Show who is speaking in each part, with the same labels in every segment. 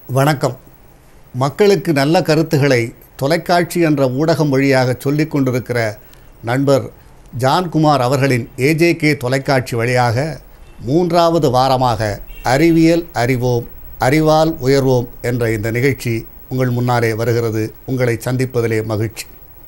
Speaker 1: வணக்கம் மக்களுக்கு நல்ல கருத்துக்களை தொலைக்காட்சி என்ற ஊடகம் வழியாக சொல்லிக் கொண்டிருக்கிற நண்பர் ஜான்குமார் அவர்களின் ஏஜேகே தொலைக்காட்சி வழியாக மூன்றாவது வாரமாக அறிவியல் அறிவோம் அறிவால் உயர்வோம் என்ற இந்த நிகழ்ச்சி உங்கள் முன்னாலே வருகிறது உங்களை சந்திப்பதிலே மகிழ்ச்சி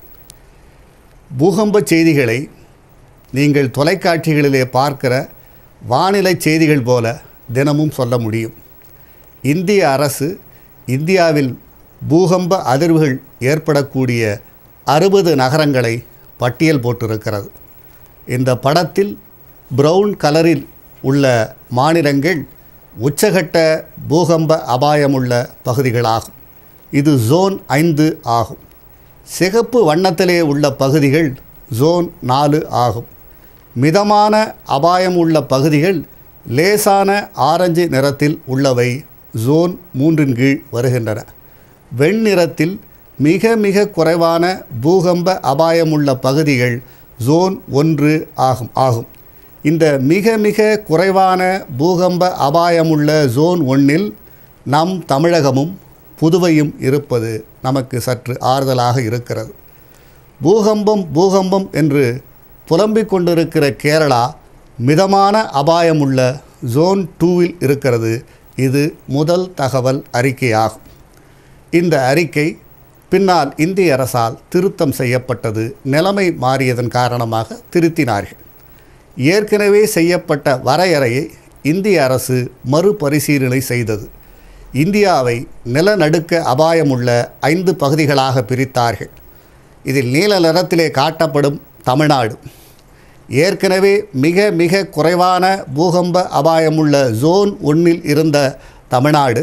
Speaker 1: பூகம்ப செய்திகளை நீங்கள் தொலைக்காட்சிகளிலே பார்க்கிற வானிலை செய்திகள் போல தினமும் சொல்ல முடியும் இந்திய அரசு இந்தியாவில் பூகம்ப அதிர்வுகள் ஏற்படக்கூடிய அறுபது நகரங்களை பட்டியல் போட்டிருக்கிறது இந்த படத்தில் பிரவுன் கலரில் உள்ள மாநிலங்கள் உச்சகட்ட பூகம்ப அபாயமுள்ள பகுதிகளாகும் இது ஜோன் ஐந்து ஆகும் சிகப்பு வண்ணத்திலே உள்ள பகுதிகள் ஜோன் நாலு ஆகும் மிதமான அபாயம் உள்ள பகுதிகள் லேசான ஆரஞ்சு நிறத்தில் உள்ளவை ஜோன் மூன்றின் கீழ் வருகின்றன வெண்ணிறத்தில் மிக மிக குறைவான பூகம்ப அபாயமுள்ள பகுதிகள் ஜோன் ஒன்று ஆகும் ஆகும் இந்த மிக மிக குறைவான பூகம்ப அபாயமுள்ள ஜோன் ஒன்றில் நம் தமிழகமும் புதுவையும் இருப்பது நமக்கு சற்று ஆறுதலாக இருக்கிறது பூகம்பம் பூகம்பம் என்று புலம்பிக் கொண்டிருக்கிற கேரளா மிதமான அபாயமுள்ள ஜோன் டூவில் இருக்கிறது இது முதல் தகவல் அறிக்கையாகும் இந்த அறிக்கை பின்னால் இந்திய அரசால் திருத்தம் செய்யப்பட்டது நிலைமை மாறியதன் காரணமாக திருத்தினார்கள் ஏற்கனவே செய்யப்பட்ட வரையறையை இந்திய அரசு மறுபரிசீலனை செய்தது இந்தியாவை நிலநடுக்க அபாயமுள்ள ஐந்து பகுதிகளாக பிரித்தார்கள் இதில் நீல நிறத்திலே காட்டப்படும் தமிழ்நாடு ஏற்கனவே மிக மிக குறைவான பூகம்ப அபாயமுள்ள ஜோன் ஒன்றில் இருந்த தமிழ்நாடு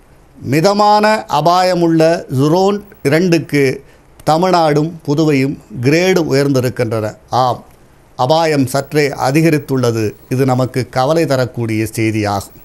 Speaker 1: மிதமான அபாயமுள்ள ஜுரோன் இரண்டுக்கு தமிழ்நாடும் புதுவையும் கிரேடு உயர்ந்திருக்கின்றன ஆம் அபாயம் சற்றே அதிகரித்துள்ளது இது நமக்கு கவலை தரக்கூடிய செய்தியாகும்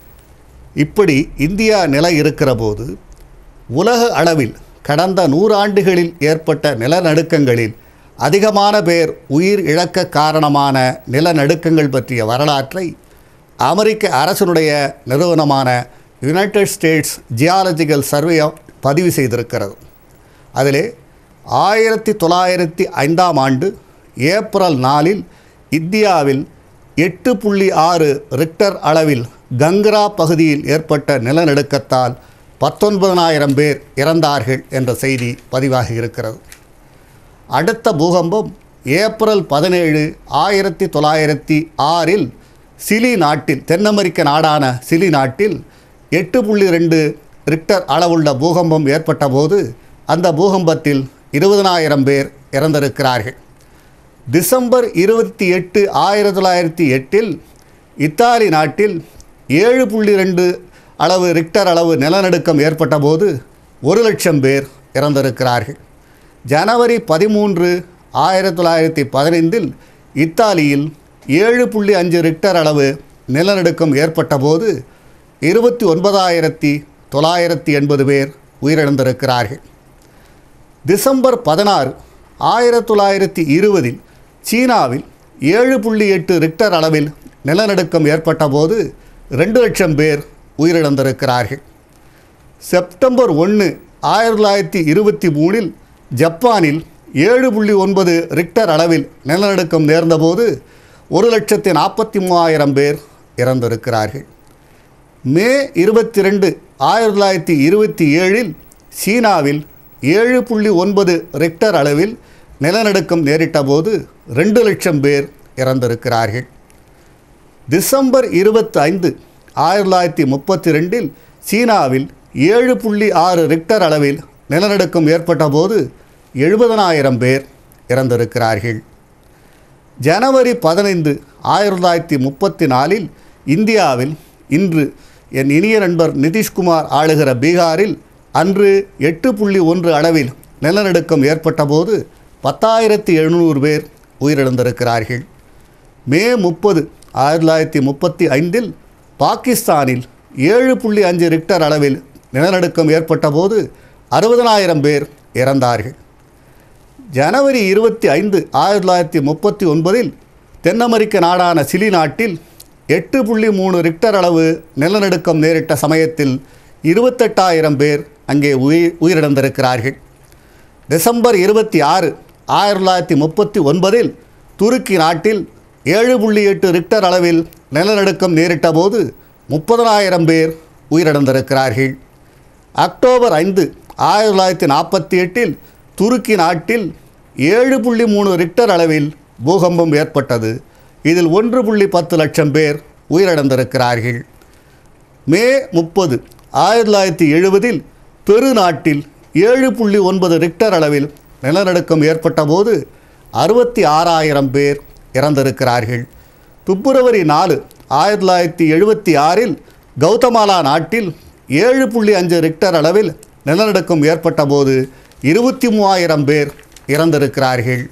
Speaker 1: இப்படி இந்தியா நிலை இருக்கிற போது உலக அளவில் கடந்த நூறாண்டுகளில் ஏற்பட்ட நிலநடுக்கங்களில் அதிகமான பேர் உயிர் இழக்க காரணமான நிலநடுக்கங்கள் பற்றிய வரலாற்றை அமெரிக்க அரசினுடைய நிறுவனமான யுனைடெட் ஸ்டேட்ஸ் ஜியாலஜிக்கல் சர்வே பதிவு செய்திருக்கிறது அதிலே ஆயிரத்தி தொள்ளாயிரத்தி ஐந்தாம் ஆண்டு ஏப்ரல் நாலில் இந்தியாவில் எட்டு புள்ளி ஆறு ரிக்டர் அளவில் கங்ரா பகுதியில் ஏற்பட்ட நிலநடுக்கத்தால் பத்தொன்பதனாயிரம் பேர் இறந்தார்கள் என்ற செய்தி பதிவாகி இருக்கிறது அடுத்த பூகம்பம் ஏப்ரல் பதினேழு ஆயிரத்தி தொள்ளாயிரத்தி ஆறில் சிலி நாட்டில் தென் அமெரிக்க நாடான சிலி நாட்டில் எட்டு புள்ளி ரெண்டு ரிக்டர் அளவுள்ள பூகம்பம் ஏற்பட்ட போது அந்த பூகம்பத்தில் இருபதனாயிரம் பேர் இறந்திருக்கிறார்கள் டிசம்பர் இருபத்தி எட்டு ஆயிரத்தி தொள்ளாயிரத்தி எட்டில் இத்தாலி நாட்டில் ஏழு புள்ளி ரெண்டு அளவு ரிக்டர் அளவு நிலநடுக்கம் ஏற்பட்ட போது ஒரு லட்சம் பேர் இறந்திருக்கிறார்கள் ஜனவரி பதிமூன்று ஆயிரத்தி தொள்ளாயிரத்தி பதினைந்தில் இத்தாலியில் ஏழு புள்ளி அஞ்சு ரிக்டர் அளவு நிலநடுக்கம் ஏற்பட்ட போது இருபத்தி ஒன்பதாயிரத்தி தொள்ளாயிரத்தி எண்பது பேர் உயிரிழந்திருக்கிறார்கள் டிசம்பர் பதினாறு ஆயிரத்தி தொள்ளாயிரத்தி இருபதில் சீனாவில் ஏழு புள்ளி எட்டு ரிக்டர் அளவில் நிலநடுக்கம் ஏற்பட்ட போது ரெண்டு லட்சம் பேர் உயிரிழந்திருக்கிறார்கள் செப்டம்பர் ஒன்று ஆயிரத்தி தொள்ளாயிரத்தி இருபத்தி மூணில் ஜப்பானில் ஏழு புள்ளி ஒன்பது ரிக்டர் அளவில் நிலநடுக்கம் நேர்ந்தபோது ஒரு லட்சத்தி நாற்பத்தி மூவாயிரம் பேர் இறந்திருக்கிறார்கள் மே இருபத்தி ரெண்டு ஆயிரத்தி தொள்ளாயிரத்தி இருபத்தி ஏழில் சீனாவில் ஏழு புள்ளி ஒன்பது ரிக்டர் அளவில் நிலநடுக்கம் நேரிட்ட போது ரெண்டு லட்சம் பேர் இறந்திருக்கிறார்கள் டிசம்பர் இருபத்தி ஐந்து ஆயிரத்தி தொள்ளாயிரத்தி முப்பத்தி ரெண்டில் சீனாவில் ஏழு புள்ளி ஆறு ரிக்டர் அளவில் நிலநடுக்கம் ஏற்பட்ட போது எழுபதனாயிரம் பேர் இறந்திருக்கிறார்கள் ஜனவரி பதினைந்து ஆயிரத்தி தொள்ளாயிரத்தி முப்பத்தி நாலில் இந்தியாவில் இன்று என் இனிய நண்பர் நிதிஷ்குமார் ஆளுகிற பீகாரில் அன்று எட்டு புள்ளி ஒன்று அளவில் நிலநடுக்கம் ஏற்பட்ட போது பத்தாயிரத்தி எழுநூறு பேர் உயிரிழந்திருக்கிறார்கள் மே முப்பது ஆயிரத்தி தொள்ளாயிரத்தி முப்பத்தி ஐந்தில் பாகிஸ்தானில் ஏழு புள்ளி அஞ்சு ரிக்டர் அளவில் நிலநடுக்கம் ஏற்பட்ட போது அறுபதனாயிரம் பேர் இறந்தார்கள் ஜனவரி இருபத்தி ஐந்து ஆயிரத்தி தொள்ளாயிரத்தி முப்பத்தி ஒன்பதில் தென் அமெரிக்க நாடான சிலி நாட்டில் எட்டு புள்ளி மூணு ரிக்டர் அளவு நிலநடுக்கம் நேரிட்ட சமயத்தில் இருபத்தெட்டாயிரம் பேர் அங்கே உயிர் உயிரிழந்திருக்கிறார்கள் டிசம்பர் இருபத்தி ஆறு ஆயிரத்தி தொள்ளாயிரத்தி முப்பத்தி ஒன்பதில் துருக்கி நாட்டில் ஏழு புள்ளி எட்டு ரிக்டர் அளவில் நிலநடுக்கம் நேரிட்ட போது முப்பதனாயிரம் பேர் உயிரிழந்திருக்கிறார்கள் அக்டோபர் ஐந்து ஆயிரத்தி தொள்ளாயிரத்தி நாற்பத்தி எட்டில் துருக்கி நாட்டில் ஏழு புள்ளி மூணு ரிக்டர் அளவில் பூகம்பம் ஏற்பட்டது இதில் ஒன்று புள்ளி பத்து லட்சம் பேர் உயிரிழந்திருக்கிறார்கள் மே முப்பது ஆயிரத்தி தொள்ளாயிரத்தி எழுபதில் பெரு நாட்டில் ஏழு புள்ளி ஒன்பது ரிக்டர் அளவில் நிலநடுக்கம் ஏற்பட்ட போது அறுபத்தி ஆறாயிரம் பேர் இறந்திருக்கிறார்கள் பிப்ரவரி நாலு ஆயிரத்தி தொள்ளாயிரத்தி எழுபத்தி ஆறில் கௌதமாலா நாட்டில் ஏழு புள்ளி அஞ்சு ரிக்டர் அளவில் நிலநடுக்கம் ஏற்பட்ட போது இருபத்தி மூவாயிரம் பேர் இறந்திருக்கிறார்கள்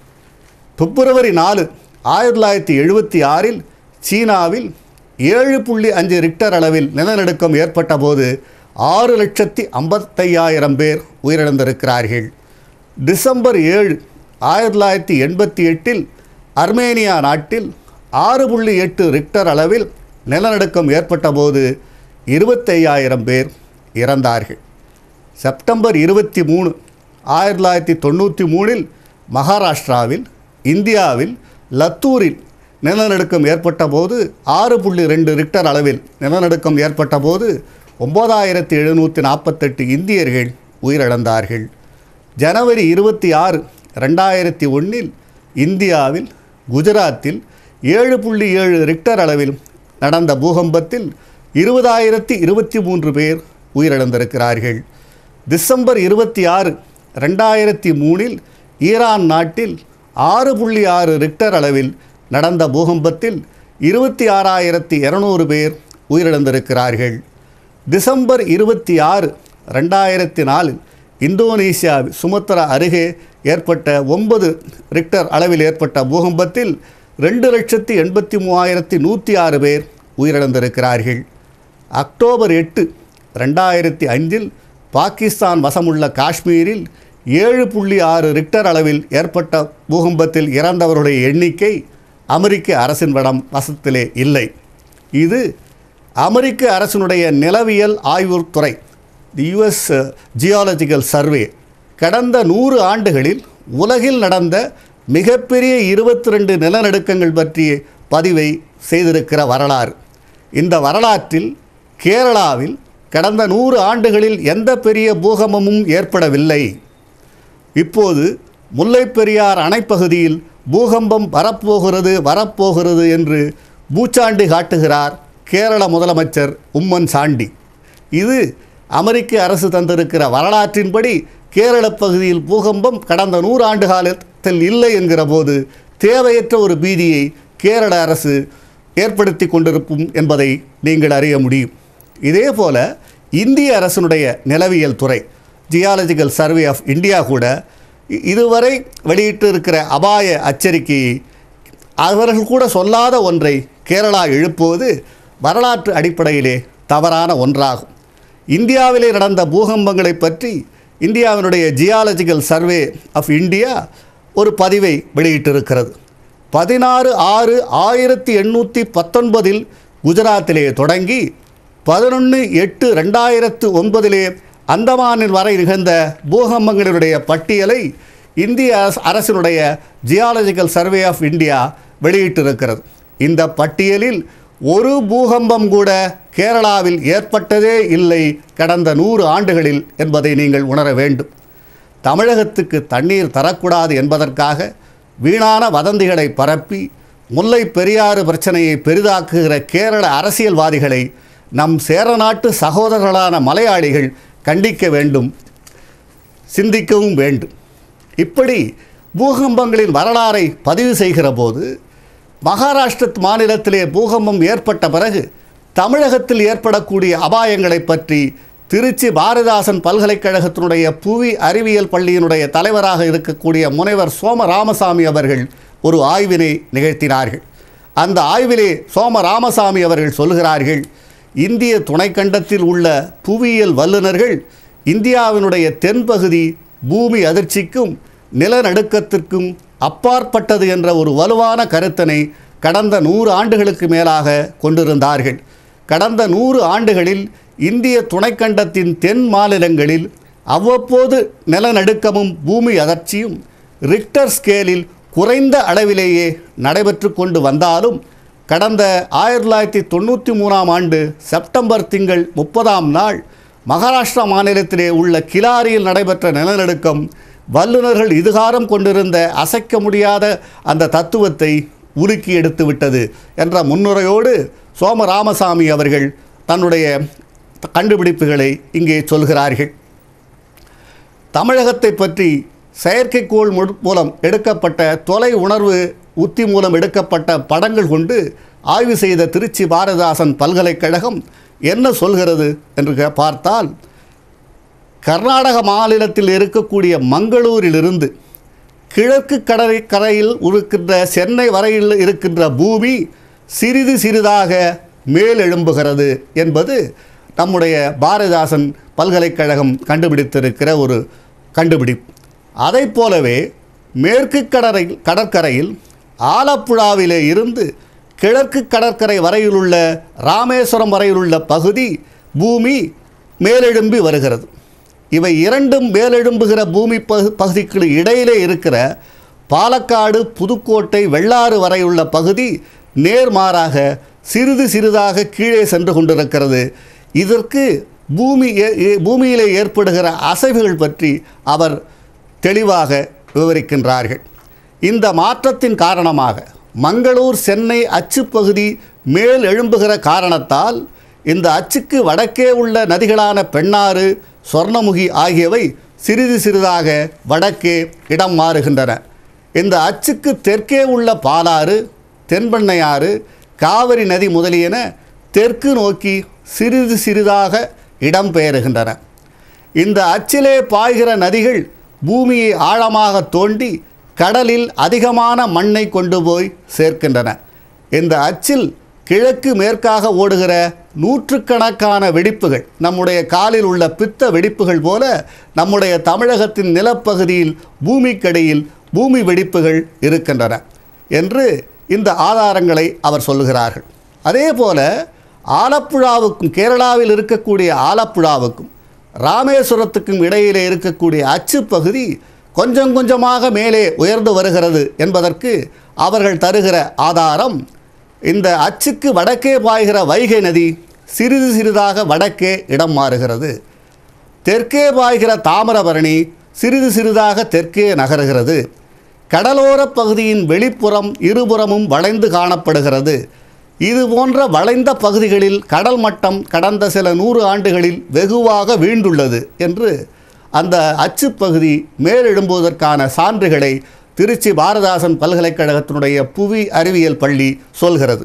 Speaker 1: பிப்ரவரி நாலு ஆயிரத்தி தொள்ளாயிரத்தி எழுபத்தி ஆறில் சீனாவில் ஏழு புள்ளி அஞ்சு ரிக்டர் அளவில் நிலநடுக்கம் ஏற்பட்ட போது ஆறு லட்சத்தி ஐம்பத்தையாயிரம் பேர் உயிரிழந்திருக்கிறார்கள் டிசம்பர் ஏழு ஆயிரத்தி தொள்ளாயிரத்தி எண்பத்தி எட்டில் அர்மேனியா நாட்டில் ஆறு புள்ளி எட்டு ரிக்டர் அளவில் நிலநடுக்கம் ஏற்பட்ட போது இருபத்தையாயிரம் பேர் இறந்தார்கள் செப்டம்பர் இருபத்தி மூணு ஆயிரத்தி தொள்ளாயிரத்தி தொண்ணூற்றி மூணில் மகாராஷ்டிராவில் இந்தியாவில் லத்தூரில் நிலநடுக்கம் ஏற்பட்ட போது ஆறு புள்ளி ரெண்டு ரிக்டர் அளவில் நிலநடுக்கம் ஏற்பட்ட போது ஒம்பதாயிரத்தி எழுநூற்றி நாற்பத்தெட்டு இந்தியர்கள் உயிரிழந்தார்கள் ஜனவரி இருபத்தி ஆறு ரெண்டாயிரத்தி ஒன்றில் இந்தியாவில் குஜராத்தில் ஏழு புள்ளி ஏழு ரிக்டர் அளவில் நடந்த பூகம்பத்தில் இருபதாயிரத்தி இருபத்தி மூன்று பேர் உயிரிழந்திருக்கிறார்கள் டிசம்பர் இருபத்தி ஆறு ரெண்டாயிரத்தி மூணில் ஈரான் நாட்டில் ஆறு புள்ளி ஆறு ரிக்டர் அளவில் நடந்த பூகம்பத்தில் இருபத்தி ஆறாயிரத்தி இரநூறு பேர் உயிரிழந்திருக்கிறார்கள் டிசம்பர் இருபத்தி ஆறு ரெண்டாயிரத்தி நாலில் இந்தோனேசியா சுமத்ரா அருகே ஏற்பட்ட ஒன்பது ரிக்டர் அளவில் ஏற்பட்ட பூகம்பத்தில் ரெண்டு லட்சத்தி எண்பத்தி மூவாயிரத்தி நூற்றி ஆறு பேர் உயிரிழந்திருக்கிறார்கள் அக்டோபர் எட்டு ரெண்டாயிரத்தி அஞ்சில் பாகிஸ்தான் வசமுள்ள காஷ்மீரில் ஏழு புள்ளி ஆறு ரிக்டர் அளவில் ஏற்பட்ட பூகம்பத்தில் இறந்தவருடைய எண்ணிக்கை அமெரிக்க அரசின் வடம் வசத்திலே இல்லை இது அமெரிக்க அரசினுடைய நிலவியல் ஆய்வுத்துறை தி யுஎஸ் ஜியாலஜிக்கல் சர்வே கடந்த நூறு ஆண்டுகளில் உலகில் நடந்த மிகப்பெரிய இருபத்தி ரெண்டு நிலநடுக்கங்கள் பற்றிய பதிவை செய்திருக்கிற வரலாறு இந்த வரலாற்றில் கேரளாவில் கடந்த நூறு ஆண்டுகளில் எந்த பெரிய பூகம்பமும் ஏற்படவில்லை இப்போது முல்லைப் பெரியார் அணைப்பகுதியில் பூகம்பம் வரப்போகிறது வரப்போகிறது என்று பூச்சாண்டி காட்டுகிறார் கேரள முதலமைச்சர் உம்மன் சாண்டி இது அமெரிக்க அரசு தந்திருக்கிற வரலாற்றின்படி கேரள பகுதியில் பூகம்பம் கடந்த நூறாண்டு காலத்தில் இல்லை என்கிற போது தேவையற்ற ஒரு பீதியை கேரள அரசு ஏற்படுத்தி கொண்டிருக்கும் என்பதை நீங்கள் அறிய முடியும் இதே போல இந்திய அரசினுடைய நிலவியல் துறை ஜியாலஜிக்கல் சர்வே ஆஃப் இந்தியா கூட இ- இதுவரை வெளியிட்டு இருக்கிற அபாய அச்சரிக்கையை அவர்கள் கூட சொல்லாத ஒன்றை கேரளா எழுப்புவது வரலாற்று அடிப்படையிலே தவறான ஒன்றாகும் இந்தியாவிலே நடந்த பூகம்பங்களை பற்றி இந்தியாவினுடைய ஜியாலஜிக்கல் சர்வே ஆஃப் இந்தியா ஒரு பதிவை வெளியிட்டிருக்கிறது பதினாறு ஆறு ஆயிரத்தி எண்ணூற்றி பத்தொன்பதில் குஜராத்திலே தொடங்கி பதினொன்று எட்டு ரெண்டாயிரத்து ஒன்பதிலே அந்தமானில் வரை நிகழ்ந்த பூகம்பங்களினுடைய பட்டியலை இந்திய அரசு- அரசினுடைய ஜியாலஜிக்கல் சர்வே ஆஃப் இந்தியா வெளியிட்டிருக்கிறது இந்த பட்டியலில் ஒரு பூகம்பம் கூட கேரளாவில் ஏற்பட்டதே இல்லை கடந்த நூறு ஆண்டுகளில் என்பதை நீங்கள் உணர வேண்டும் தமிழகத்துக்கு தண்ணீர் தரக்கூடாது என்பதற்காக வீணான வதந்திகளை பரப்பி முல்லை பெரியாறு பிரச்சனையை பெரிதாக்குகிற கேரள அரசியல்வாதிகளை நம் சேரநாட்டு சகோதரர்களான மலையாளிகள் கண்டிக்க வேண்டும் சிந்திக்கவும் வேண்டும் இப்படி பூகம்பங்களின் வரலாறை பதிவு செய்கிற போது மகாராஷ்டிர மாநிலத்திலே பூகம்பம் ஏற்பட்ட பிறகு தமிழகத்தில் ஏற்படக்கூடிய அபாயங்களை பற்றி திருச்சி பாரதிதாசன் பல்கலைக்கழகத்தினுடைய புவி அறிவியல் பள்ளியினுடைய தலைவராக இருக்கக்கூடிய முனைவர் சோம ராமசாமி அவர்கள் ஒரு ஆய்வினை நிகழ்த்தினார்கள் அந்த ஆய்விலே சோம ராமசாமி அவர்கள் சொல்கிறார்கள் இந்திய துணைக்கண்டத்தில் உள்ள புவியியல் வல்லுநர்கள் இந்தியாவினுடைய தென்பகுதி பூமி அதிர்ச்சிக்கும் நிலநடுக்கத்திற்கும் அப்பாற்பட்டது என்ற ஒரு வலுவான கருத்தினை கடந்த நூறு ஆண்டுகளுக்கு மேலாக கொண்டிருந்தார்கள் கடந்த நூறு ஆண்டுகளில் இந்திய துணைக்கண்டத்தின் தென் மாநிலங்களில் அவ்வப்போது நிலநடுக்கமும் பூமி அதிர்ச்சியும் ரிக்டர் ஸ்கேலில் குறைந்த அளவிலேயே நடைபெற்று கொண்டு வந்தாலும் கடந்த ஆயிரத்தி தொள்ளாயிரத்தி தொண்ணூற்றி மூணாம் ஆண்டு செப்டம்பர் திங்கள் முப்பதாம் நாள் மகாராஷ்டிரா மாநிலத்திலே உள்ள கிலாரியில் நடைபெற்ற நிலநடுக்கம் வல்லுநர்கள் இதுகாரம் கொண்டிருந்த அசைக்க முடியாத அந்த தத்துவத்தை உலுக்கி எடுத்து விட்டது என்ற முன்னுரையோடு சோம ராமசாமி அவர்கள் தன்னுடைய கண்டுபிடிப்புகளை இங்கே சொல்கிறார்கள் தமிழகத்தை பற்றி செயற்கைக்கோள் மு- மூலம் எடுக்கப்பட்ட தொலை உணர்வு உத்தி மூலம் எடுக்கப்பட்ட படங்கள் கொண்டு ஆய்வு செய்த திருச்சி பாரதிதாசன் பல்கலைக்கழகம் என்ன சொல்கிறது என்று கே- பார்த்தால் கர்நாடக மாநிலத்தில் இருக்கக்கூடிய மங்களூரிலிருந்து கிழக்கு கடற்கரை கரையில் இருக்கின்ற சென்னை வரையில் இருக்கின்ற பூமி சிறிது சிறிதாக மேலெழும்புகிறது என்பது நம்முடைய பாரதிதாசன் பல்கலைக்கழகம் கண்டுபிடித்திருக்கிற ஒரு கண்டுபிடிப்பு அதைப் போலவே மேற்கு கடற்கரை கடற்கரையில் ஆலப்புழாவிலே இருந்து கிழக்கு கடற்கரை வரையிலுள்ள ராமேஸ்வரம் வரையிலுள்ள பகுதி பூமி மேலெழும்பி வருகிறது இவை இரண்டும் மேலெழும்புகிற பூமி பகு பகுதிக்கு இடையிலே இருக்கிற பாலக்காடு புதுக்கோட்டை வெள்ளாறு வரையுள்ள பகுதி நேர்மாறாக சிறிது சிறிதாக கீழே சென்று கொண்டிருக்கிறது இதற்கு பூமி ஏ- ஏ- பூமியிலே ஏற்படுகிற அசைவுகள் பற்றி அவர் தெளிவாக விவரிக்கின்றார்கள் இந்த மாற்றத்தின் காரணமாக மங்களூர் சென்னை அச்சுப்பகுதி மேல் எழும்புகிற காரணத்தால் இந்த அச்சுக்கு வடக்கே உள்ள நதிகளான பெண்ணாறு சொர்ணமுகி ஆகியவை சிறிது சிறிதாக வடக்கே இடம் மாறுகின்றன இந்த அச்சுக்கு தெற்கே உள்ள பாலாறு தென்பெண்ணையாறு காவிரி நதி முதலியன தெற்கு நோக்கி சிறிது சிறிதாக இடம்பெயருகின்றன இந்த அச்சிலே பாய்கிற நதிகள் பூமியை ஆழமாக தோண்டி கடலில் அதிகமான மண்ணை கொண்டு போய் சேர்க்கின்றன இந்த அச்சில் கிழக்கு மேற்காக ஓடுகிற நூற்றுக்கணக்கான வெடிப்புகள் நம்முடைய காலில் உள்ள பித்த வெடிப்புகள் போல நம்முடைய தமிழகத்தின் நிலப்பகுதியில் பூமிக்கடியில் பூமி வெடிப்புகள் இருக்கின்றன என்று இந்த ஆதாரங்களை அவர் சொல்லுகிறார்கள் அதே போல ஆலப்புழாவுக்கும் கேரளாவில் இருக்கக்கூடிய ஆலப்புழாவுக்கும் ராமேஸ்வரத்துக்கும் இடையிலே இருக்கக்கூடிய அச்சு பகுதி கொஞ்சம் கொஞ்சமாக மேலே உயர்ந்து வருகிறது என்பதற்கு அவர்கள் தருகிற ஆதாரம் இந்த அச்சுக்கு வடக்கே பாய்கிற வைகை நதி சிறிது சிறிதாக வடக்கே இடம் மாறுகிறது தெற்கே பாய்கிற தாமிரபரணி சிறிது சிறிதாக தெற்கே நகருகிறது கடலோரப் பகுதியின் வெளிப்புறம் இருபுறமும் வளைந்து காணப்படுகிறது இது போன்ற வளைந்த பகுதிகளில் கடல் மட்டம் கடந்த சில நூறு ஆண்டுகளில் வெகுவாக வீழ்ந்துள்ளது என்று அந்த அச்சுப்பகுதி மேலெழும்புவதற்கான சான்றுகளை திருச்சி பாரதாசன் பல்கலைக்கழகத்தினுடைய புவி அறிவியல் பள்ளி சொல்கிறது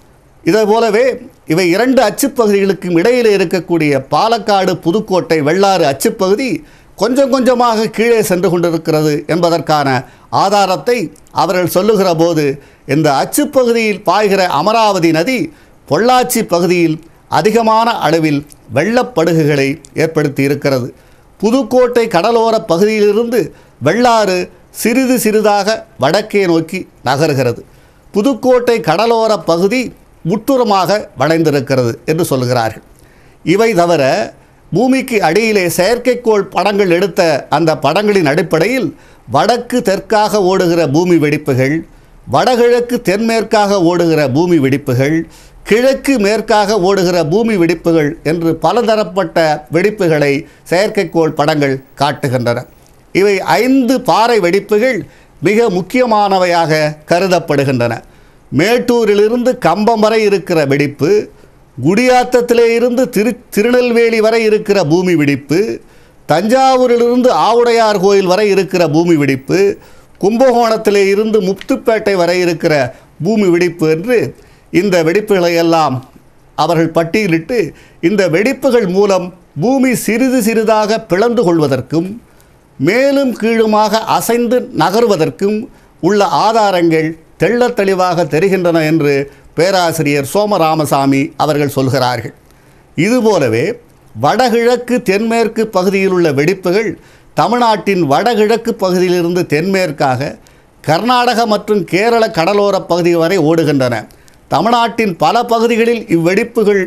Speaker 1: இதை போலவே இவை இரண்டு அச்சுப்பகுதிகளுக்கும் இடையிலே இருக்கக்கூடிய பாலக்காடு புதுக்கோட்டை வெள்ளாறு அச்சுப்பகுதி கொஞ்சம் கொஞ்சமாக கீழே சென்று கொண்டிருக்கிறது என்பதற்கான ஆதாரத்தை அவர்கள் சொல்லுகிற போது இந்த அச்சுப்பகுதியில் பாய்கிற அமராவதி நதி பொள்ளாச்சி பகுதியில் அதிகமான அளவில் வெள்ளப்படுகுகளை ஏற்படுத்தி இருக்கிறது புதுக்கோட்டை கடலோர பகுதியிலிருந்து வெள்ளாறு சிறிது சிறிதாக வடக்கே நோக்கி நகர்கிறது புதுக்கோட்டை கடலோர பகுதி முற்றுரமாக வளைந்திருக்கிறது என்று சொல்கிறார்கள் இவை தவிர பூமிக்கு அடியிலே செயற்கைக்கோள் படங்கள் எடுத்த அந்த படங்களின் அடிப்படையில் வடக்கு தெற்காக ஓடுகிற பூமி வெடிப்புகள் வடகிழக்கு தென்மேற்காக ஓடுகிற பூமி வெடிப்புகள் கிழக்கு மேற்காக ஓடுகிற பூமி வெடிப்புகள் என்று பலதரப்பட்ட வெடிப்புகளை செயற்கைக்கோள் படங்கள் காட்டுகின்றன இவை ஐந்து பாறை வெடிப்புகள் மிக முக்கியமானவையாக கருதப்படுகின்றன மேட்டூரிலிருந்து கம்பம் வரை இருக்கிற வெடிப்பு குடியாத்தத்திலே இருந்து திரு திருநெல்வேலி வரை இருக்கிற பூமி வெடிப்பு தஞ்சாவூரிலிருந்து ஆவுடையார் கோயில் வரை இருக்கிற பூமி வெடிப்பு கும்பகோணத்திலே இருந்து முத்துப்பேட்டை வரை இருக்கிற பூமி வெடிப்பு என்று இந்த வெடிப்புகளை எல்லாம் அவர்கள் பட்டியலிட்டு இந்த வெடிப்புகள் மூலம் பூமி சிறிது சிறிதாக பிளந்து கொள்வதற்கும் மேலும் கீழுமாக அசைந்து நகர்வதற்கும் உள்ள ஆதாரங்கள் தெள்ளத் தெளிவாக தெரிகின்றன என்று பேராசிரியர் சோமராமசாமி அவர்கள் சொல்கிறார்கள் இதுபோலவே வடகிழக்கு தென்மேற்கு பகுதியில் உள்ள வெடிப்புகள் தமிழ்நாட்டின் வடகிழக்கு பகுதியிலிருந்து தென்மேற்காக கர்நாடக மற்றும் கேரள கடலோர பகுதி வரை ஓடுகின்றன தமிழ்நாட்டின் பல பகுதிகளில் இவ்வெடிப்புகள்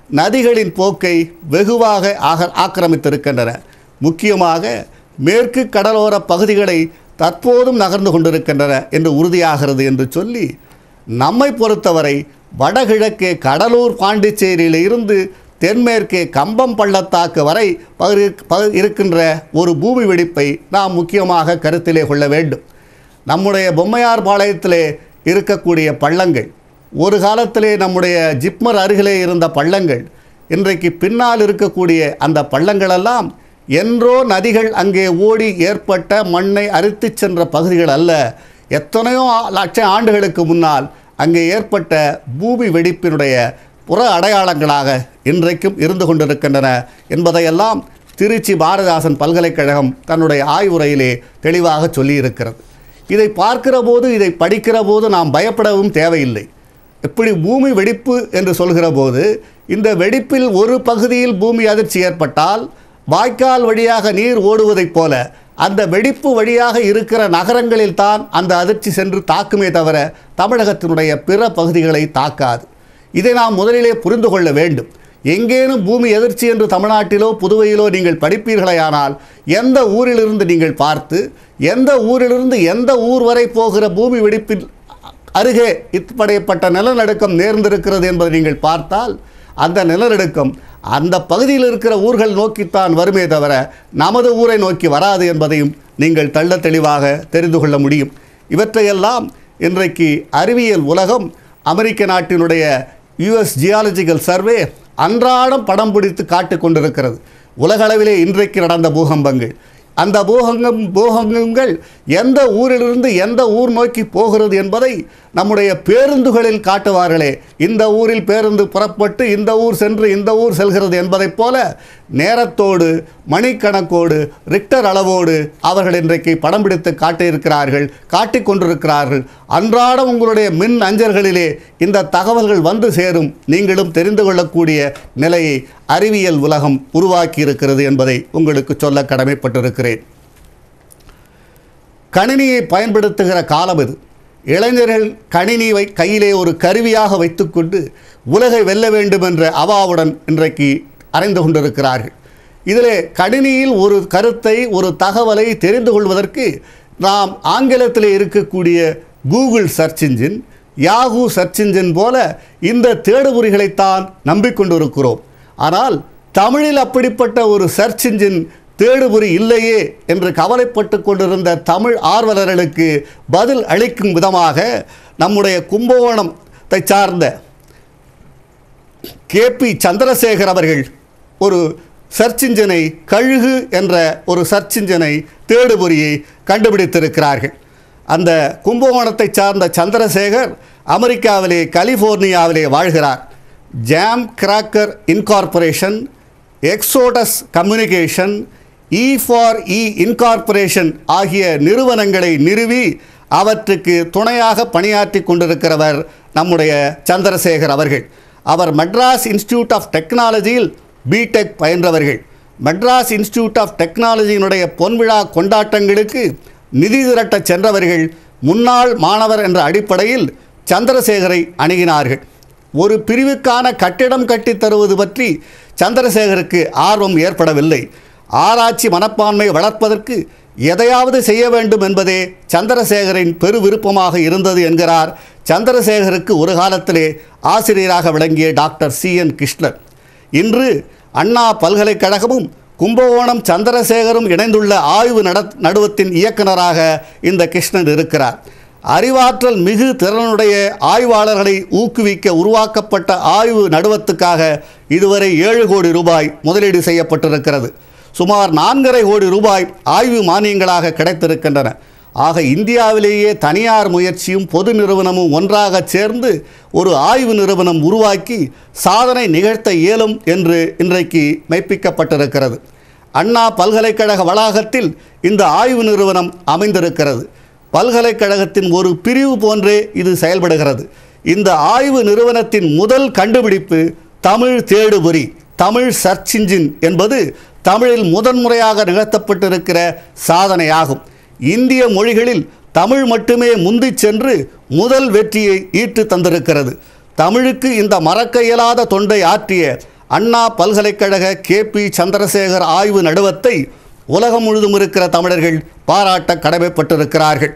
Speaker 1: நதிகளின் போக்கை வெகுவாக ஆக ஆக்கிரமித்திருக்கின்றன முக்கியமாக மேற்கு கடலோர பகுதிகளை தற்போதும் நகர்ந்து கொண்டிருக்கின்றன என்று உறுதியாகிறது என்று சொல்லி நம்மை பொறுத்தவரை வடகிழக்கே கடலூர் பாண்டிச்சேரியில் இருந்து தென்மேற்கே கம்பம் பள்ளத்தாக்கு வரை பகிர் பகு- இருக்கின்ற ஒரு பூமி வெடிப்பை நாம் முக்கியமாக கருத்திலே கொள்ள வேண்டும் நம்முடைய பொம்மையார் பாளையத்திலே இருக்கக்கூடிய பள்ளங்கள் ஒரு காலத்திலே நம்முடைய ஜிப்மர் அருகிலே இருந்த பள்ளங்கள் இன்றைக்கு பின்னால் இருக்கக்கூடிய அந்த பள்ளங்களெல்லாம் என்றோ நதிகள் அங்கே ஓடி ஏற்பட்ட மண்ணை அரித்துச் சென்ற பகுதிகள் அல்ல எத்தனையோ ஆ- லட்சம் ஆண்டுகளுக்கு முன்னால் அங்கே ஏற்பட்ட பூமி வெடிப்பினுடைய புற அடையாளங்களாக இன்றைக்கும் இருந்து கொண்டிருக்கின்றன என்பதையெல்லாம் திருச்சி பாரதிதாசன் பல்கலைக்கழகம் தன்னுடைய ஆய்வுரையிலே தெளிவாக சொல்லியிருக்கிறது இதை பார்க்கிற போது இதை படிக்கிற போது நாம் பயப்படவும் தேவையில்லை எப்படி பூமி வெடிப்பு என்று சொல்கிற போது இந்த வெடிப்பில் ஒரு பகுதியில் பூமி அதிர்ச்சி ஏற்பட்டால் வாய்க்கால் வழியாக நீர் ஓடுவதைப் போல அந்த வெடிப்பு வழியாக இருக்கிற நகரங்களில் தான் அந்த அதிர்ச்சி சென்று தாக்குமே தவிர தமிழகத்தினுடைய பிற பகுதிகளை தாக்காது இதை நாம் முதலிலே புரிந்து கொள்ள வேண்டும் எங்கேனும் பூமி எதிர்ச்சி என்று தமிழ்நாட்டிலோ புதுவையிலோ நீங்கள் படிப்பீர்களேயானால் எந்த ஊரிலிருந்து நீங்கள் பார்த்து எந்த ஊரிலிருந்து எந்த ஊர் வரை போகிற பூமி வெடிப்பில் அருகே இப்படிப்பட்ட நிலநடுக்கம் நேர்ந்திருக்கிறது என்பதை நீங்கள் பார்த்தால் அந்த நிலநடுக்கம் அந்த பகுதியில் இருக்கிற ஊர்கள் நோக்கித்தான் வருமே தவிர நமது ஊரை நோக்கி வராது என்பதையும் நீங்கள் தெள்ள தெளிவாக தெரிந்து கொள்ள முடியும் இவற்றையெல்லாம் இன்றைக்கு அறிவியல் உலகம் அமெரிக்க நாட்டினுடைய யுஎஸ் ஜியாலஜிக்கல் சர்வே அன்றாடம் படம் பிடித்து காட்டிக் கொண்டிருக்கிறது உலகளவிலே இன்றைக்கு நடந்த பூகம்பங்கள் அந்த பூகங்கம் பூகங்கங்கள் எந்த ஊரிலிருந்து எந்த ஊர் நோக்கி போகிறது என்பதை நம்முடைய பேருந்துகளில் காட்டுவார்களே இந்த ஊரில் பேருந்து புறப்பட்டு இந்த ஊர் சென்று இந்த ஊர் செல்கிறது என்பதைப் போல நேரத்தோடு மணிக்கணக்கோடு ரிக்டர் அளவோடு அவர்கள் இன்றைக்கு படம் பிடித்து காட்டியிருக்கிறார்கள் காட்டிக் கொண்டிருக்கிறார்கள் அன்றாடம் உங்களுடைய மின் அஞ்சல்களிலே இந்த தகவல்கள் வந்து சேரும் நீங்களும் தெரிந்து கொள்ளக்கூடிய நிலையை அறிவியல் உலகம் உருவாக்கி இருக்கிறது என்பதை உங்களுக்கு சொல்ல கடமைப்பட்டிருக்கிறேன் கணினியை பயன்படுத்துகிற காலம் இது இளைஞர்கள் கணினியை கையிலே ஒரு கருவியாக வைத்துக்கொண்டு உலகை வெல்ல வேண்டும் என்ற அவாவுடன் இன்றைக்கு அறைந்து கொண்டிருக்கிறார்கள் இதிலே கணினியில் ஒரு கருத்தை ஒரு தகவலை தெரிந்து கொள்வதற்கு நாம் ஆங்கிலத்திலே இருக்கக்கூடிய Google search engine Yahoo search engine போல இந்த தேடுபொறிகளைத்தான் நம்பிக்கொண்டிருக்கிறோம் ஆனால் தமிழில் அப்படிப்பட்ட ஒரு சர்ச் இன்ஜின் தேடுபொறி இல்லையே என்று கவலைப்பட்டு கொண்டிருந்த தமிழ் ஆர்வலர்களுக்கு பதில் அளிக்கும் விதமாக நம்முடைய கும்பகோணத்தை சார்ந்த கேபி சந்திரசேகர் அவர்கள் ஒரு சர்ச் இன்ஜினை கழுகு என்ற ஒரு சர்ச் இன்ஜினை தேடுபொறியை கண்டுபிடித்திருக்கிறார்கள் அந்த கும்பகோணத்தை சார்ந்த சந்திரசேகர் அமெரிக்காவிலே கலிஃபோர்னியாவிலே வாழ்கிறார் Jamcracker incorporation Exodus communication E for E incorporation ஆகிய நிறுவனங்களை நிறுவி அவற்றுக்கு துணையாக பணியாற்றி கொண்டிருக்கிறவர் நம்முடைய சந்திரசேகர் அவர்கள் அவர் மெட்ராஸ் இன்ஸ்டிடியூட் ஆஃப் டெக்னாலஜியில் பிடெக் பயின்றவர்கள் மெட்ராஸ் இன்ஸ்டிடியூட் ஆஃப் டெக்னாலஜியினுடைய பொன்விழா கொண்டாட்டங்களுக்கு நிதி திரட்டச் சென்றவர்கள் முன்னாள் மாணவர் என்ற அடிப்படையில் சந்திரசேகரை அணுகினார்கள் ஒரு பிரிவுக்கான கட்டிடம் கட்டித் தருவது பற்றி சந்திரசேகருக்கு ஆர்வம் ஏற்படவில்லை ஆராய்ச்சி மனப்பான்மை வளர்ப்பதற்கு எதையாவது செய்ய வேண்டும் என்பதே சந்திரசேகரின் பெரு விருப்பமாக இருந்தது என்கிறார் சந்திரசேகருக்கு ஒரு காலத்திலே ஆசிரியராக விளங்கிய டாக்டர் சி என் கிருஷ்ணன் இன்று அண்ணா பல்கலைக்கழகமும் கும்பகோணம் சந்திரசேகரும் இணைந்துள்ள ஆய்வு நட நடுவத்தின் இயக்குனராக இந்த கிருஷ்ணன் இருக்கிறார் அறிவாற்றல் மிகு திறனுடைய ஆய்வாளர்களை ஊக்குவிக்க உருவாக்கப்பட்ட ஆய்வு நடுவத்துக்காக இதுவரை ஏழு கோடி ரூபாய் முதலீடு செய்யப்பட்டிருக்கிறது சுமார் நான்கரை கோடி ரூபாய் ஆய்வு மானியங்களாக கிடைத்திருக்கின்றன ஆக இந்தியாவிலேயே தனியார் முயற்சியும் பொது நிறுவனமும் ஒன்றாக சேர்ந்து ஒரு ஆய்வு நிறுவனம் உருவாக்கி சாதனை நிகழ்த்த இயலும் என்று இன்றைக்கு மெய்ப்பிக்கப்பட்டிருக்கிறது அண்ணா பல்கலைக்கழக வளாகத்தில் இந்த ஆய்வு நிறுவனம் அமைந்திருக்கிறது பல்கலைக்கழகத்தின் ஒரு பிரிவு போன்றே இது செயல்படுகிறது இந்த ஆய்வு நிறுவனத்தின் முதல் கண்டுபிடிப்பு தமிழ் தேடுபொறி தமிழ் சர்ச் இன்ஜின் என்பது தமிழில் முதன்முறையாக நிகழ்த்தப்பட்டிருக்கிற சாதனையாகும் இந்திய மொழிகளில் தமிழ் மட்டுமே முந்திச் சென்று முதல் வெற்றியை ஈட்டு தந்திருக்கிறது தமிழுக்கு இந்த மறக்க இயலாத தொண்டை ஆற்றிய அண்ணா பல்கலைக்கழக கே பி சந்திரசேகர் ஆய்வு நடுவத்தை உலகம் முழுதும் இருக்கிற தமிழர்கள் பாராட்ட கடமைப்பட்டிருக்கிறார்கள்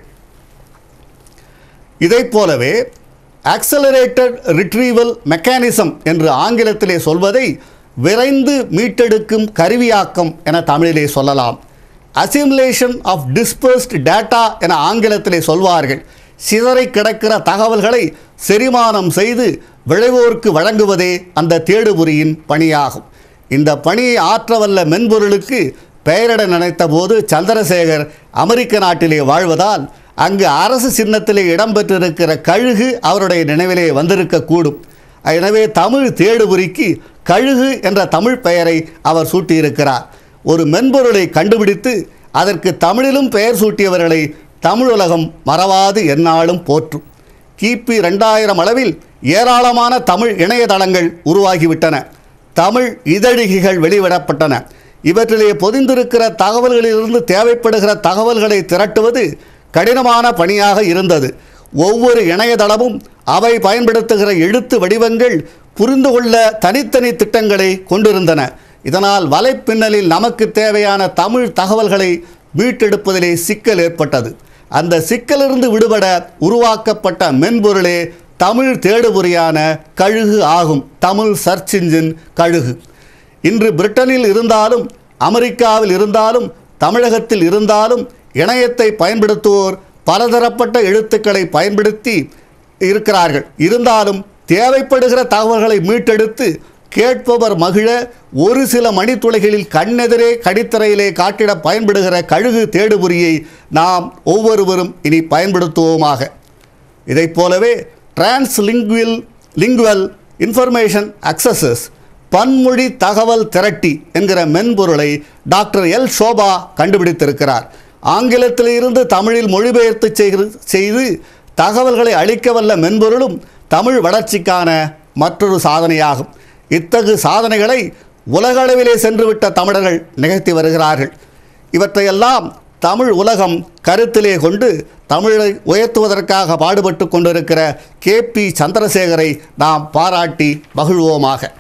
Speaker 1: இதைப் போலவே ஆக்சலரேட்டட் ரிட்ரீவல் மெக்கானிசம் என்று ஆங்கிலத்திலே சொல்வதை விரைந்து மீட்டெடுக்கும் கருவியாக்கம் என தமிழிலே சொல்லலாம் அசிமுலேஷன் ஆஃப் டிஸ்பர்ஸ்ட் டேட்டா என ஆங்கிலத்திலே சொல்வார்கள் சிதறை கிடக்கிற தகவல்களை செரிமானம் செய்து விளைவோர்க்கு வழங்குவதே அந்த தேடுபொறியின் பணியாகும் இந்த பணியை ஆற்றவல்ல மென்பொருளுக்கு பெயரிட நினைத்தபோது சந்திரசேகர் அமெரிக்க நாட்டிலே வாழ்வதால் அங்கு அரசு சின்னத்திலே இடம்பெற்றிருக்கிற கழுகு அவருடைய நினைவிலே வந்திருக்கக்கூடும் எனவே தமிழ் தேடுபொறிக்கு கழுகு என்ற தமிழ் பெயரை அவர் சூட்டியிருக்கிறார் ஒரு மென்பொருளை கண்டுபிடித்து அதற்கு தமிழிலும் பெயர் சூட்டியவர்களை தமிழுலகம் மறவாது எந்நாளும் போற்றும் கிபி ரெண்டாயிரம் அளவில் ஏராளமான தமிழ் இணையதளங்கள் உருவாகிவிட்டன தமிழ் இதழிகைகள் வெளிவிடப்பட்டன இவற்றிலே பொதிந்திருக்கிற தகவல்களிலிருந்து தேவைப்படுகிற தகவல்களை திரட்டுவது கடினமான பணியாக இருந்தது ஒவ்வொரு இணையதளமும் அவை பயன்படுத்துகிற எழுத்து வடிவங்கள் புரிந்து கொள்ள தனித்தனி திட்டங்களை கொண்டிருந்தன இதனால் வலைப்பின்னலில் நமக்கு தேவையான தமிழ் தகவல்களை மீட்டெடுப்பதிலே சிக்கல் ஏற்பட்டது அந்த சிக்கலிருந்து விடுபட உருவாக்கப்பட்ட மென்பொருளே தமிழ் தேடுபொறியான கழுகு ஆகும் தமிழ் சர்ச் இன்ஜின் கழுகு இன்று பிரிட்டனில் இருந்தாலும் அமெரிக்காவில் இருந்தாலும் தமிழகத்தில் இருந்தாலும் இணையத்தை பயன்படுத்துவோர் பலதரப்பட்ட எழுத்துக்களை பயன்படுத்தி இருக்கிறார்கள் இருந்தாலும் தேவைப்படுகிற தகவல்களை மீட்டெடுத்து கேட்பவர் மகிழ ஒரு சில மணித்துளைகளில் கண்ணெதிரே கடித்தரையிலே காட்டிட பயன்படுகிற கழுகு தேடுபொறியை நாம் ஒவ்வொருவரும் இனி பயன்படுத்துவோமாக இதைப் போலவே டிரான்ஸ்லிங்குவல் லிங்குவல் இன்ஃபர்மேஷன் அக்சஸஸ் பன்மொழி தகவல் திரட்டி என்கிற மென்பொருளை டாக்டர் எல் சோபா கண்டுபிடித்திருக்கிறார் ஆங்கிலத்தில் இருந்து தமிழில் மொழிபெயர்த்து செய்து செய்து தகவல்களை அளிக்கவல்ல மென்பொருளும் தமிழ் வளர்ச்சிக்கான மற்றொரு சாதனையாகும் இத்தகு சாதனைகளை உலகளவிலே சென்றுவிட்ட தமிழர்கள் நிகழ்த்தி வருகிறார்கள் இவற்றையெல்லாம் தமிழ் உலகம் கருத்திலே கொண்டு தமிழை உயர்த்துவதற்காக பாடுபட்டு கொண்டிருக்கிற கே பி சந்திரசேகரை நாம் பாராட்டி மகிழ்வோமாக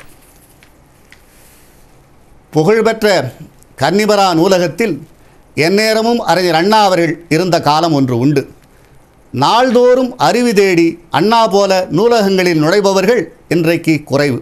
Speaker 1: புகழ்பெற்ற கன்னிமரா நூலகத்தில் எந்நேரமும் அறிஞர் அண்ணா அவர்கள் இருந்த காலம் ஒன்று உண்டு நாள்தோறும் அறிவு தேடி அண்ணா போல நூலகங்களில் நுழைபவர்கள் இன்றைக்கு குறைவு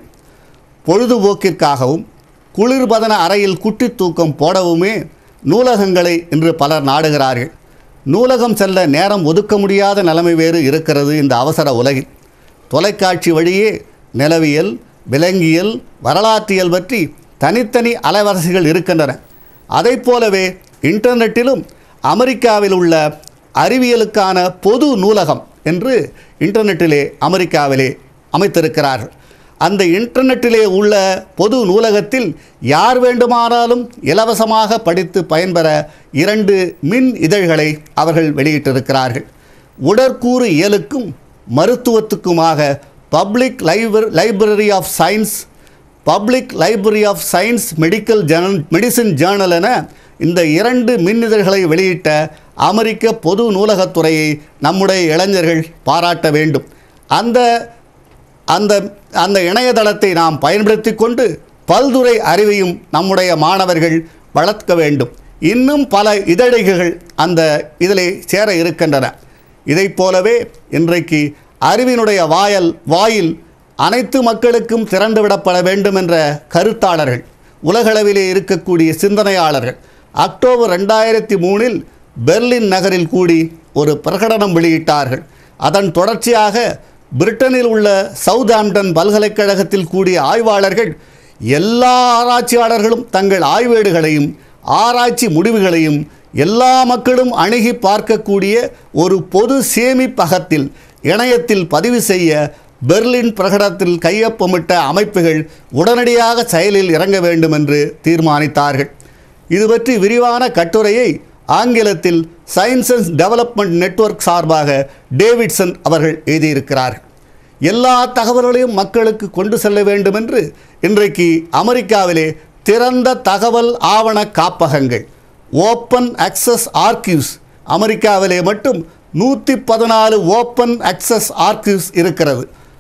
Speaker 1: பொழுதுபோக்கிற்காகவும் குளிர்பதன அறையில் குட்டி தூக்கம் போடவுமே நூலகங்களை இன்று பலர் நாடுகிறார்கள் நூலகம் செல்ல நேரம் ஒதுக்க முடியாத நிலைமை வேறு இருக்கிறது இந்த அவசர உலகில் தொலைக்காட்சி வழியே நிலவியல் விலங்கியல் வரலாற்றியல் பற்றி தனித்தனி அலைவரிசைகள் இருக்கின்றன அதைப் போலவே இன்டர்நெட்டிலும் அமெரிக்காவில் உள்ள அறிவியலுக்கான பொது நூலகம் என்று இன்டர்நெட்டிலே அமெரிக்காவிலே அமைத்திருக்கிறார்கள் அந்த இன்டர்நெட்டிலே உள்ள பொது நூலகத்தில் யார் வேண்டுமானாலும் இலவசமாக படித்து பயன்பெற இரண்டு மின் இதழ்களை அவர்கள் வெளியிட்டிருக்கிறார்கள் உடற்கூறு இயலுக்கும் மருத்துவத்துக்குமாக public libra library of science public library of science medical journal medicine journal என இந்த இரண்டு மின்னிதழ்களை வெளியிட்ட அமெரிக்க பொது நூலகத்துறையை நம்முடைய இளைஞர்கள் பாராட்ட வேண்டும் அந்த அந்த அந்த இணையதளத்தை நாம் பயன்படுத்தி கொண்டு பல்துறை அறிவையும் நம்முடைய மாணவர்கள் வளர்க்க வேண்டும் இன்னும் பல இதழிகைகள் அந்த இதிலே சேர இருக்கின்றன இதைப் போலவே இன்றைக்கு அறிவினுடைய வாயல் வாயில் அனைத்து மக்களுக்கும் திறந்து விடப்பட வேண்டும் என்ற கருத்தாளர்கள் உலகளவிலே இருக்கக்கூடிய சிந்தனையாளர்கள் அக்டோபர் ரெண்டாயிரத்தி மூணில் பெர்லின் நகரில் கூடி ஒரு பிரகடனம் வெளியிட்டார்கள் அதன் தொடர்ச்சியாக பிரிட்டனில் உள்ள சவுத்ஆம்டன் பல்கலைக்கழகத்தில் கூடிய ஆய்வாளர்கள் எல்லா ஆராய்ச்சியாளர்களும் தங்கள் ஆய்வேடுகளையும் ஆராய்ச்சி முடிவுகளையும் எல்லா மக்களும் அணுகி பார்க்கக்கூடிய ஒரு பொது சேமிப்பகத்தில் இணையத்தில் பதிவு செய்ய பெர்லின் பிரகடனத்தில் கையொப்பமிட்ட அமைப்புகள் உடனடியாக செயலில் இறங்க வேண்டும் என்று தீர்மானித்தார்கள் இது பற்றி விரிவான கட்டுரையை ஆங்கிலத்தில் சயின்ஸ் அண்ட் டெவலப்மெண்ட் நெட்வொர்க் சார்பாக டேவிட்சன் அவர்கள் எழுதியிருக்கிறார்கள் எல்லா தகவல்களையும் மக்களுக்கு கொண்டு செல்ல வேண்டும் என்று இன்றைக்கு அமெரிக்காவிலே திறந்த தகவல் ஆவண காப்பகங்கள் ஓப்பன் அக்சஸ் ஆர்கிவ்ஸ் அமெரிக்காவிலே மட்டும் நூற்றி பதினாலு ஓப்பன் அக்சஸ் ஆர்கிவ்ஸ் இருக்கிறது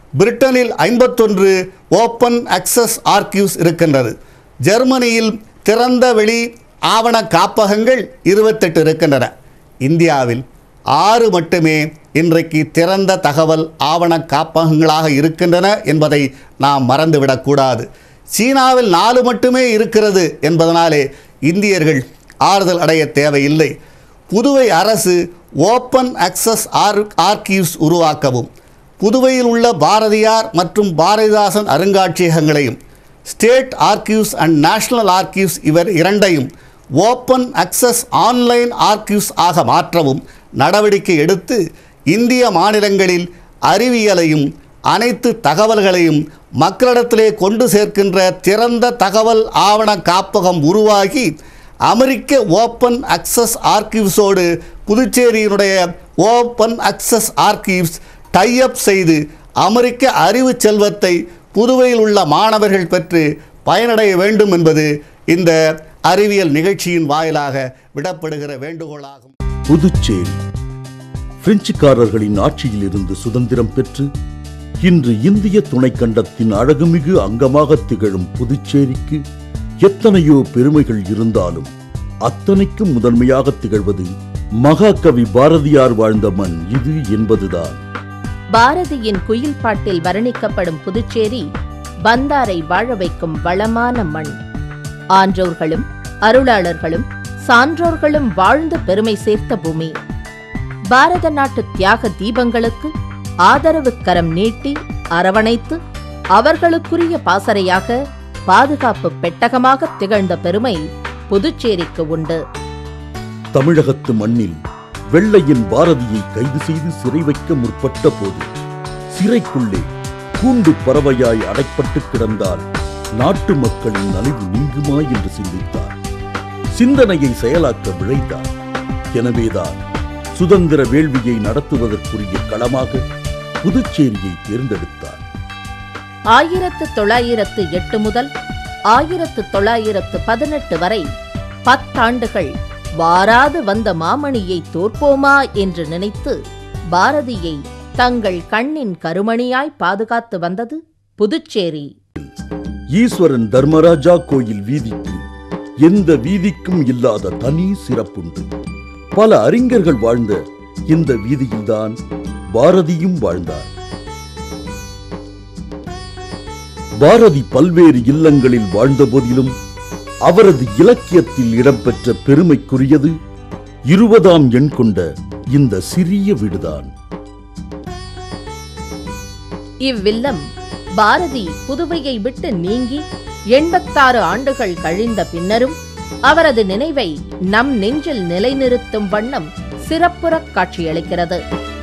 Speaker 1: பிரிட்டனில் ஐம்பத்தொன்று ஓப்பன் அக்சஸ் ஆர்கியூஸ் இருக்கின்றது ஜெர்மனியில் திறந்த வெளி ஆவண காப்பகங்கள் இருபத்தெட்டு இருக்கின்றன இந்தியாவில் ஆறு மட்டுமே இன்றைக்கு திறந்த தகவல் ஆவண காப்பகங்களாக இருக்கின்றன என்பதை நாம் மறந்துவிடக்கூடாது சீனாவில் நாலு மட்டுமே இருக்கிறது என்பதனாலே இந்தியர்கள் ஆறுதல் அடைய தேவையில்லை புதுவை அரசு ஓப்பன் அக்சஸ் ஆர் ஆர்கிவ்ஸ் உருவாக்கவும் புதுவையில் உள்ள பாரதியார் மற்றும் பாரதிதாசன் அருங்காட்சியகங்களையும் state archives and national archives இவர் இரண்டையும் ஓப்பன் அக்சஸ் ஆன்லைன் ஆர்கிவ்ஸ் ஆக மாற்றவும் நடவடிக்கை எடுத்து இந்திய மாநிலங்களில் அறிவியலையும் அனைத்து தகவல்களையும் மக்களிடத்திலே கொண்டு சேர்க்கின்ற திறந்த தகவல் ஆவண காப்பகம் உருவாகி அமெரிக்க ஓப்பன் அக்சஸ் ஆர்கிவ்ஸோடு புதுச்சேரியினுடைய ஓப்பன் அக்சஸ் ஆர்கிவ்ஸ் டைஅப் செய்து அமெரிக்க அறிவு செல்வத்தை புதுவையில் உள்ள மாணவர்கள் பெற்று பயனடைய வேண்டும் என்பது இந்த அறிவியல் நிகழ்ச்சியின் வாயிலாக விடப்படுகிற வேண்டுகோளாகும்
Speaker 2: புதுச்சேரி பிரெஞ்சுக்காரர்களின் ஆட்சியில் இருந்து சுதந்திரம் பெற்று இன்று இந்திய துணைக்கண்டத்தின் அழகுமிகு அங்கமாக திகழும் புதுச்சேரிக்கு எத்தனையோ பெருமைகள் இருந்தாலும் அத்தனைக்கும் முதன்மையாக திகழ்வது மகாகவி பாரதியார் வாழ்ந்த மண் இது என்பதுதான்
Speaker 3: பாரதியின் குயில் பாட்டில் வர்ணிக்கப்படும் புதுச்சேரி பந்தாரை வாழ வைக்கும் வளமான மண் ஆன்றோர்களும் அருளாளர்களும் சான்றோர்களும் வாழ்ந்து பெருமை சேர்த்த பூமி பாரத நாட்டு தியாக தீபங்களுக்கு ஆதரவு கரம் நீட்டி அரவணைத்து அவர்களுக்குரிய பாசறையாக பாதுகாப்பு பெட்டகமாக திகழ்ந்த பெருமை புதுச்சேரிக்கு உண்டு
Speaker 2: தமிழகத்து மண்ணில் வெள்ளையின் பாரதியை கைது செய்து சிறை வைக்க முற்பட்ட போது சிறைக்குள்ளே கூண்டு பறவையாய் அடைப்பட்டு கிடந்தால் நாட்டு மக்களின் நலிவு நீங்குமா என்று சிந்தித்தார் சிந்தனையை செயலாக்க விழைத்தார் எனவேதான் சுதந்திர வேள்வியை நடத்துவதற்குரிய களமாக புதுச்சேரியை தேர்ந்தெடுத்தார்
Speaker 3: ஆயிரத்து தொள்ளாயிரத்து எட்டு முதல் ஆயிரத்து தொள்ளாயிரத்து பதினெட்டு வரை பத்தாண்டுகள் வாராது வந்த மாமணியை தோற்போமா என்று நினைத்து பாரதியை தங்கள் கண்ணின் கருமணியாய் பாதுகாத்து வந்தது புதுச்சேரி
Speaker 2: ஈஸ்வரன் தர்மராஜா கோயில் வீதிக்கு எந்த வீதிக்கும் இல்லாத தனி சிறப்புண்டு பல அறிஞர்கள் வாழ்ந்த இந்த வீதியில்தான் பாரதியும் வாழ்ந்தார் பாரதி பல்வேறு இல்லங்களில் வாழ்ந்த போதிலும் அவரது இலக்கியத்தில் இடம்பெற்ற பெருமைக்குரியது இருபதாம் எண் கொண்ட இந்த சிறிய வீடுதான்
Speaker 3: இவ்வில்லம் பாரதி புதுவையை விட்டு நீங்கி எண்பத்தாறு ஆண்டுகள் கழிந்த பின்னரும் அவரது நினைவை நம் நெஞ்சில் நிலைநிறுத்தும் வண்ணம் சிறப்புறக் காட்சியளிக்கிறது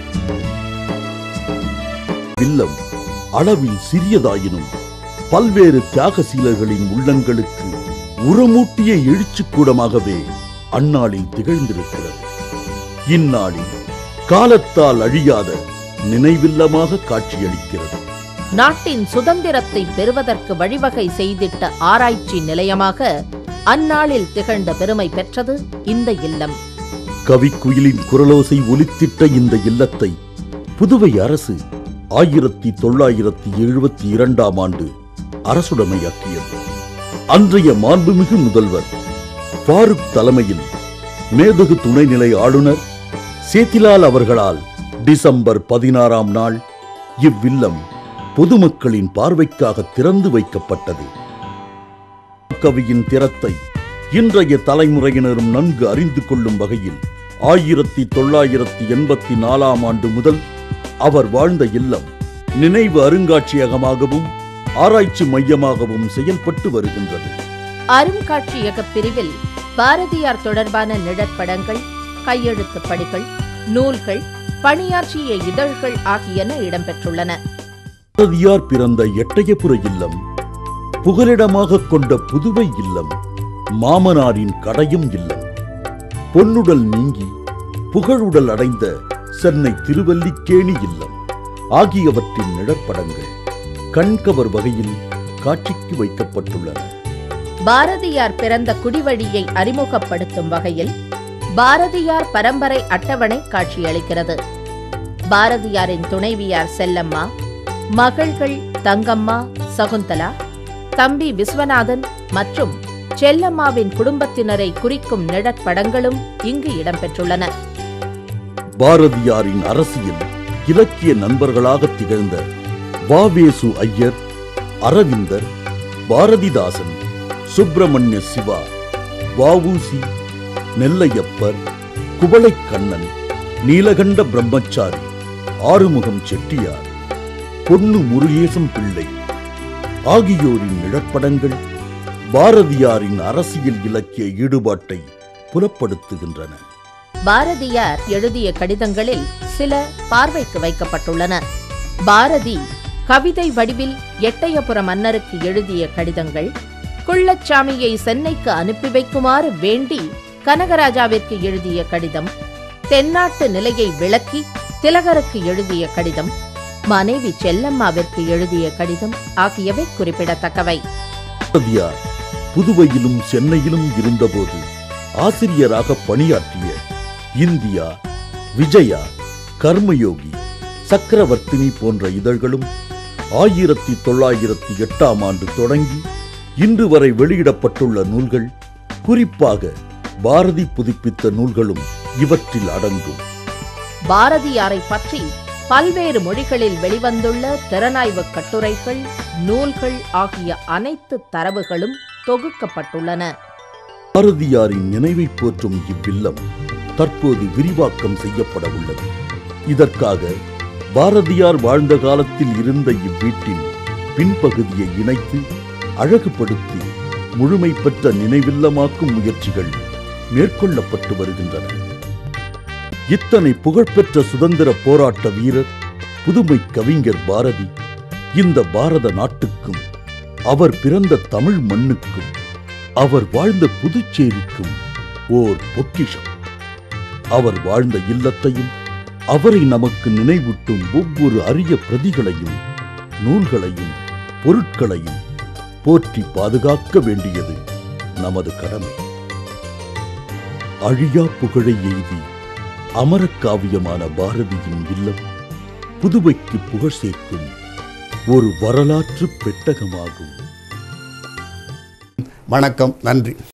Speaker 2: இல்லம் அளவில் சிறியதாயினும் பல்வேறு தியாகசீலர்களின் உள்ளங்களுக்கு உரமூட்டிய எழுச்சிக் கூடமாகவே அந்நாளில் திகழ்ந்திருக்கிறது இந்நாளில் காலத்தால் அழியாத நினைவில்லமாக காட்சியளிக்கிறது
Speaker 3: நாட்டின் சுதந்திரத்தை பெறுவதற்கு வழிவகை செய்திட்ட ஆராய்ச்சி நிலையமாக அந்நாளில் திகழ்ந்த பெருமை பெற்றது இந்த இல்லம்
Speaker 2: கவிக்குயிலின் குரலோசை ஒலித்திட்ட இந்த இல்லத்தை புதுவை அரசு ஆயிரத்தி தொள்ளாயிரத்தி எழுபத்தி இரண்டாம் ஆண்டு அரசுடைமையாக்கியது அன்றைய மாண்புமிகு முதல்வர் ஃபாரூக் தலைமையில் மேதகு துணைநிலை ஆளுநர் சேத்திலால் அவர்களால் டிசம்பர் பதினாறாம் நாள் இவ்வில்லம் பொதுமக்களின் பார்வைக்காக திறந்து வைக்கப்பட்டது கவியின் திறத்தை இன்றைய தலைமுறையினரும் நன்கு அறிந்து கொள்ளும் வகையில் ஆயிரத்தி தொள்ளாயிரத்தி எண்பத்தி நாலாம் ஆண்டு முதல் அவர் வாழ்ந்த இல்லம் நினைவு அருங்காட்சியகமாகவும் ஆராய்ச்சி மையமாகவும் செயல்பட்டு வருகின்றது
Speaker 3: அருங்காட்சியகப் பிரிவில் பாரதியார் தொடர்பான நிழற்படங்கள் கையெழுத்துப் படிகள் நூல்கள் பணியாற்றிய இதழ்கள் ஆகியன இடம்பெற்றுள்ளன
Speaker 2: பாரதியார் பிறந்த எட்டயபுர இல்லம் புகலிடமாக கொண்ட புதுவை இல்லம் மாமனாரின் கடையும் இல்லம் பொன்னுடல் நீங்கி புகழுடல் அடைந்த சென்னை திருவல்லிக்கேணி இல்லம் ஆகியவற்றின் நிழற்படங்கள் கண்கவர் வகையில் காட்சிக்கு வைக்கப்பட்டுள்ளன
Speaker 3: பாரதியார் பிறந்த குடிவழியை அறிமுகப்படுத்தும் வகையில் பாரதியார் பரம்பரை அட்டவணை காட்சியளிக்கிறது பாரதியாரின் துணைவியார் செல்லம்மா மகள்கள் தங்கம்மா சகுந்தலா தம்பி விஸ்வநாதன் மற்றும் செல்லம்மாவின் குடும்பத்தினரை குறிக்கும் நிழற்படங்களும் இங்கு இடம்பெற்றுள்ளன
Speaker 2: பாரதியாரின் அரசியல் இலக்கிய நண்பர்களாக திகழ்ந்த வாவேசு ஐயர் அரவிந்தர் பாரதிதாசன் சுப்பிரமணிய சிவா வஉசி நெல்லையப்பர் குவளைக்கண்ணன் நீலகண்ட பிரம்மச்சாரி ஆறுமுகம் செட்டியார் பொன்னு முருகேசம் பிள்ளை ஆகியோரின் நிழற்படங்கள் பாரதியாரின் அரசியல் இலக்கிய ஈடுபாட்டை புலப்படுத்துகின்றன
Speaker 3: பாரதியார் எழுதிய கடிதங்களில் சில பார்வைக்கு வைக்கப்பட்டுள்ளன பாரதி கவிதை வடிவில் எட்டயபுர மன்னருக்கு எழுதிய கடிதங்கள் குள்ளச்சாமியை சென்னைக்கு அனுப்பி வைக்குமாறு வேண்டி கனகராஜாவிற்கு எழுதிய கடிதம் தென்னாட்டு நிலையை விளக்கி திலகருக்கு எழுதிய கடிதம் மனைவி செல்லம்மாவிற்கு எழுதிய கடிதம் ஆகியவை குறிப்பிடத்தக்கவை
Speaker 2: பாரதியார் புதுவையிலும் சென்னையிலும் இருந்தபோது ஆசிரியராக பணியாற்றிய இந்தியா விஜயா கர்மயோகி சக்கரவர்த்தினி போன்ற இதழ்களும் ஆயிரத்தி தொள்ளாயிரத்தி எட்டாம் ஆண்டு தொடங்கி இன்று வரை வெளியிடப்பட்டுள்ள நூல்கள் குறிப்பாக பாரதி புதுப்பித்த நூல்களும் இவற்றில் அடங்கும்
Speaker 3: பாரதியாரை பற்றி பல்வேறு மொழிகளில் வெளிவந்துள்ள திறனாய்வு கட்டுரைகள் நூல்கள் ஆகிய அனைத்து தரவுகளும் தொகுக்கப்பட்டுள்ளன
Speaker 2: பாரதியாரின் நினைவை போற்றும் இவ்வில்லம் தற்போது விரிவாக்கம் செய்யப்பட உள்ளது இதற்காக பாரதியார் வாழ்ந்த காலத்தில் இருந்த இவ்வீட்டின் பின்பகுதியை இணைத்து அழகுபடுத்தி முழுமை பெற்ற நினைவில்லமாக்கும் முயற்சிகள் மேற்கொள்ளப்பட்டு வருகின்றன இத்தனை புகழ்பெற்ற சுதந்திர போராட்ட வீரர் புதுமை கவிஞர் பாரதி இந்த பாரத நாட்டுக்கும் அவர் பிறந்த தமிழ் மண்ணுக்கும் அவர் வாழ்ந்த புதுச்சேரிக்கும் ஓர் பொக்கிஷம் அவர் வாழ்ந்த இல்லத்தையும் அவரை நமக்கு நினைவூட்டும் ஒவ்வொரு அரிய பிரதிகளையும் நூல்களையும் பொருட்களையும் போற்றி பாதுகாக்க வேண்டியது நமது கடமை அழியா புகழை எய்தி அமரக்காவியமான பாரதியின் இல்லம் புதுவைக்கு புகழ் சேர்க்கும் ஒரு வரலாற்று பெட்டகமாகும்
Speaker 1: வணக்கம் நன்றி